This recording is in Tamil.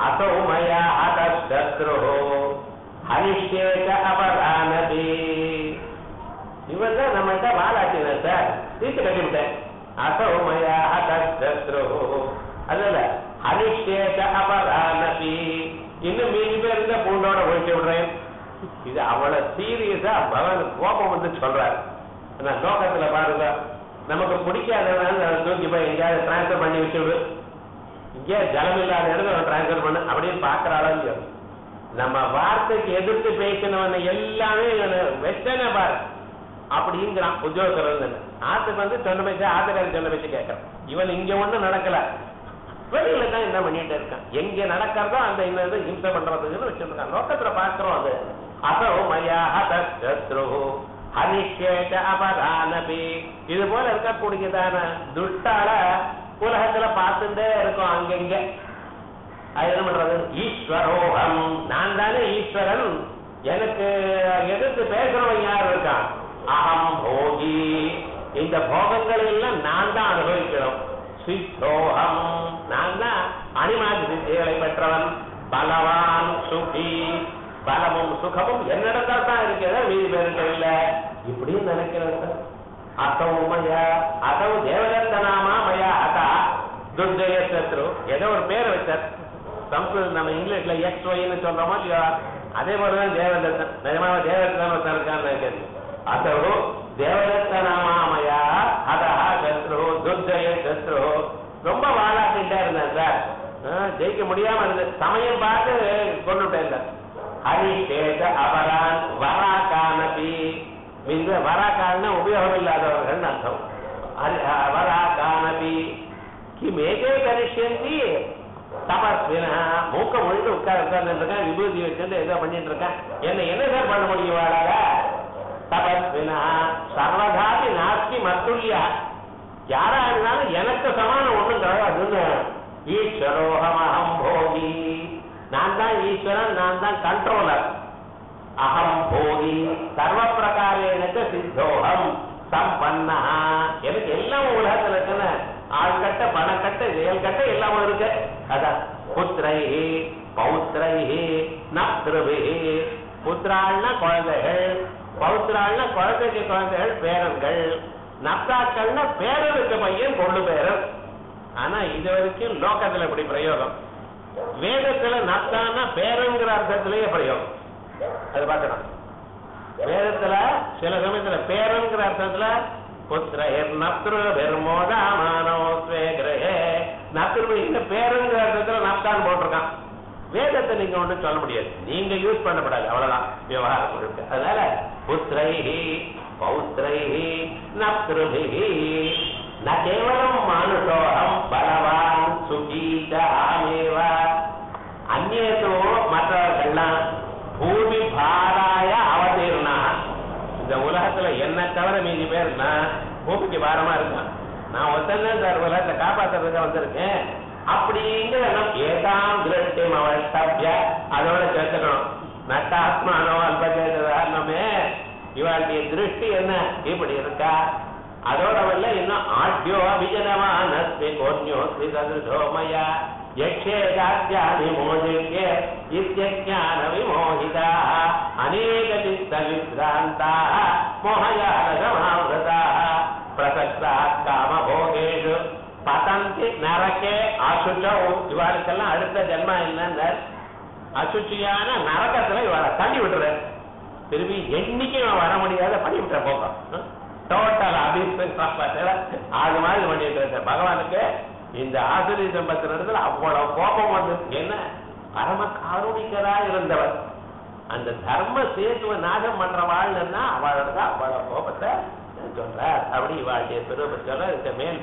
असौ मया हतः शत्रुः हनिष्ये च अपरानपि இவன் தான் நம்மகிட்ட வாழாட்டினார் சார் தீர்த்து கட்டிவிட்டேன் அசௌ மயா ஹதः शत्रुः அதுல ஹனிஷ்யேக அபரானபி இன்னும் மீதி பேர் இருந்தா பூண்டோட ஒழிச்சு விடுறேன் இது அவ்வளவு சீரியஸா பகவான் கோபம் வந்து சொல்றாரு நான் லோகத்துல பாருங்க நமக்கு பிடிக்காதவனால அதை தூக்கி போய் எங்கேயாவது டிரான்ஸ்ஃபர் பண்ணி வச்சுவிடு இங்கே ஜலம் இல்லாத இடத்துல டிரான்ஸ்ஃபர் பண்ணு அப்படின்னு பாக்குறாளோ இல்லையோ நம்ம வார்த்தைக்கு எதிர்த்து பேசினவனை எல்லாமே வெச்சனை பாரு அப்படிங்கிறான் உத்தியோகத்தில் இருந்து ஆத்துக்கு வந்து சொன்ன பேச்சு ஆத்துக்காரன் சொன்ன பேச்சு கேட்கறான் இவன் இங்க ஒண்ணும் நடக்கல வெளியில தான் என்ன பண்ணிட்டு இருக்கான் எங்க நடக்கிறதோ அந்த இன்னது ஹிம்சை பண்றதுக்குன்னு வச்சிருக்கான் லோகத்துல பாக்குறோம் அது அசோ மயா ஹதத்ரு ஹனிஷேக அபரானபி இது போல இருக்கக்கூடியதான துஷ்டால உலகத்துல பார்த்துட்டே இருக்கும் அங்கங்க அது என்ன பண்றது ஈஸ்வரோகம் நான் தானே ஈஸ்வரன் எனக்கு எதிர்த்து பேசுறவன் யார் இருக்கான் அகம் போகி இந்த போகங்கள் எல்லாம் நான் தான் அனுபவிக்கணும் சித்தோகம் நான் தான் அனிமாதி சித்திகளை பெற்றவன் பலவான் சுகி பலமும் சுகமும் என்னிடத்தில் தான் இருக்கிறது மீதி பேருக்கு இல்ல இப்படின்னு நினைக்கிறது அசவு மயா அசவு தேவதத்தனாமா மயா அதா துர்ஜய சத்ரு ஏதோ ஒரு பேர் வச்சார் சம்ஸ்கிருதம் நம்ம இங்கிலீஷ்ல எக்ஸ் ஒய்னு சொல்றோமோ இல்லையா அதே போலதான் தேவதத்தன் நிஜமாக தேவதத்தன் ஒருத்தன் இருக்கான்னு நினைக்கிறது அசவு தேவதத்தனாமாமயா அதா சத்ரு துர்ஜய சத்ரு ரொம்ப வாழாக்கிட்டே இருந்தேன் சார் ஆ, ஜெயிக்க முடியாம இருந்தது சமயம் பார்த்து கொண்டு விட்டேன் சார் ஹரிஷேஷ அபரான் வராகானபி இந்த வராகான உபயோகம் இல்லாதவர்கள் அர்த்தம் ஹரி- அஹ், வராகானபி கிமேகே கரிஷ்யந்தி தபஸ்வினா மூக்க முழுக்க உட்கார உட்கார்ந்துருக்கேன் விபூதி வச்சுட்டு ஏதோ பண்ணிட்டு இருக்கேன் என்ன என்ன சார் பண்ண முடியும் வாழால தபஸ்வினா சர்வதாபி நாஸ்தி மத்துல்யா யாரா இருந்தாலும் எனக்கு சமானம் ஒண்ணும் கிடையாதுன்னு ஈஸ்வரோகம் போகி நான் தான் ஈஸ்வரன் நான் தான் கண்ட்ரோலர் அகம் போகி சர்வ பிரகாரேனுக்கு சித்தோகம் சம்பன்னா எனக்கு எல்லாம் உலகத்துல இருக்குன்னு ஆள்கட்ட பணக்கட்ட செயல்கட்ட எல்லாம் இருக்கு அதான் புத்திரைஹி பௌத்திரைஹி நப்திருபிஹி புத்திராள்னா குழந்தைகள் பௌத்திராள்னா குழந்தைக்கு குழந்தைகள் பேரன்கள் நப்தாக்கள்னா பேரனுக்கு பையன் கொண்டு பேரன் ஆனா இது வரைக்கும் லோகத்துல இப்படி பிரயோகம் வேதத்துல நப்தான்னா பேரன்கிற அர்த்தத்திலேயே பிரயோகம் அது பார்க்கணும் வேதத்துல சில சமயத்துல பேரன்கிற அர்த்தத்துல புத்திர நப்திரு பெருமோதாமானோ கிரகே நப்திரு இந்த பேருங்கிற அர்த்தத்துல நப்தான் போட்டிருக்கான் வேதத்தை நீங்க ஒண்ணும் சொல்ல முடியாது நீங்க யூஸ் பண்ணப்படாது அவ்வளவுதான் விவகாரம் இருக்கு அதனால புத்திரைஹி பௌத்திரைஹி நப்திருபிஹி ந கேவலம் மானுஷோகம் பலவான் சுகீத ஆமேவ அந்நேதோ மற்றவர்கள்லாம் பூமி பாராய அவதீர்ணா இந்த உலகத்துல என்ன தவிர மீதி பேர்னா பூமிக்கு பாரமா இருக்கான் நான் ஒத்தந்தான் சார் உலகத்தை காப்பாத்துறதுக்கு வந்திருக்கேன் அப்படிங்கிற எண்ணம் ஏதாம் திருஷ்டிம் அவஷ்டபிய அதோட சேர்த்துக்கணும் நட்டாத்மானோ அல்பச்சேதமே இவளுடைய திருஷ்டி என்ன இப்படி இருக்கா அதோட வல்ல இன்னும் ஆட்யோ அபிஜனமானஸ்தி கோன்யோஸ்தி சதுஷோமயா யக்ஷே ஜாத்யானி மோதிஷ்ய இத்யஜான விமோகிதா அநேக சித்த விக்ராந்தா மோகயான சமாவிரதா பிரசக்தா காம போகேஷு பதந்தி நரக்கே அசுச்சௌ இவாளுக்கெல்லாம் அடுத்த ஜென்மா என்னன்னு அசுச்சியான நரகத்துல இவளை தள்ளி விட்டுற திரும்பி என்னைக்கு இவன் வர முடியாத பண்ணி விட்டுற போக்கம் டோட்டல் அபிப்பிராய அது மாதிரி பண்ணிட்டு இருக்க பகவானுக்கு இந்த ஆசிரிய சம்பத்தின் இடத்துல அவ்வளவு கோபம் வந்து என்ன பரம காரூணிக்கரா இருந்தவர் அந்த தர்ம சேத்துவ நாகம் பண்ற வாழ்னா அவளோட அவ்வளவு கோபத்தை சொல்றார் அப்படி இவாளுடைய பெருமை சொல்ற இந்த மேல்